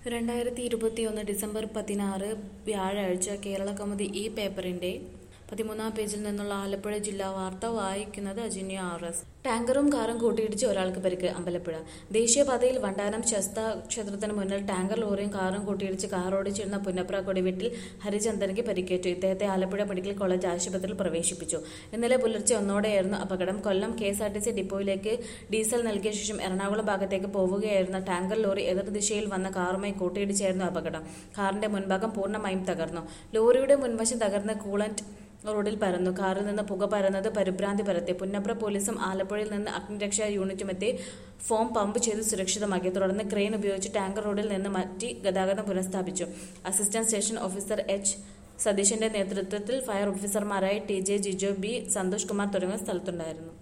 രണ്ടായിരത്തി ഇരുപത്തിയൊന്ന് ഡിസംബർ പതിനാറ് വ്യാഴാഴ്ച കേരള കൗമുദി ഈ പേപ്പറിന്റെ പതിമൂന്നാം പേജിൽ നിന്നുള്ള ആലപ്പുഴ ജില്ലാ വാർത്ത വായിക്കുന്നത് അജിന്യ ആർ എസ് ടാങ്കറും കാറും കൂട്ടിയിടിച്ച് ഒരാൾക്ക് പരിക്ക് അമ്പലപ്പുഴ ദേശീയപാതയിൽ വണ്ടാനം ശസ്ത ക്ഷേത്രത്തിന് മുന്നിൽ ടാങ്കർ ലോറിയും കാറും കൂട്ടിയിടിച്ച് കാർ ഓടിച്ചിരുന്ന പുന്നപ്ര കൊടിവീട്ടിൽ ഹരിചന്ദനയ്ക്ക് പരിക്കേറ്റു ഇദ്ദേഹത്തെ ആലപ്പുഴ മെഡിക്കൽ കോളേജ് ആശുപത്രിയിൽ പ്രവേശിപ്പിച്ചു ഇന്നലെ പുലർച്ചെ ഒന്നോടെയായിരുന്നു അപകടം Kollam K S R T C ഡിപ്പോയിലേക്ക് ഡീസൽ നൽകിയ ശേഷം എറണാകുളം ഭാഗത്തേക്ക് പോവുകയായിരുന്ന ടാങ്കർ ലോറി എതിർദിശയിൽ വന്ന കാറുമായി കൂട്ടിയിടിച്ചായിരുന്നു അപകടം കാറിന്റെ മുൻഭാഗം പൂർണ്ണമായും തകർന്നു ലോറിയുടെ മുൻവശം തകർന്ന് കൂളന്റ് റോഡിൽ പരന്നു കാറിൽ നിന്ന് പുക പരന്നത് പരിഭ്രാന്തി പരത്തി പുന്നപ്ര പോലീസും ആലപ്പുഴയിൽ നിന്ന് അഗ്നിരക്ഷാ യൂണിറ്റുമെത്തി ഫോം പമ്പ് ചെയ്ത് സുരക്ഷിതമാക്കി തുടർന്ന് ക്രെയിൻ ഉപയോഗിച്ച് ടാങ്കർ റോഡിൽ നിന്ന് മാറ്റി ഗതാഗതം പുനഃസ്ഥാപിച്ചു അസിസ്റ്റന്റ് സ്റ്റേഷൻ ഓഫീസർ എച്ച് സതീശന്റെ നേതൃത്വത്തിൽ ഫയർ ഓഫീസർമാരായ T J Jijo B Santhosh Kumar തുടങ്ങിയവർ സ്ഥലത്തുണ്ടായിരുന്നു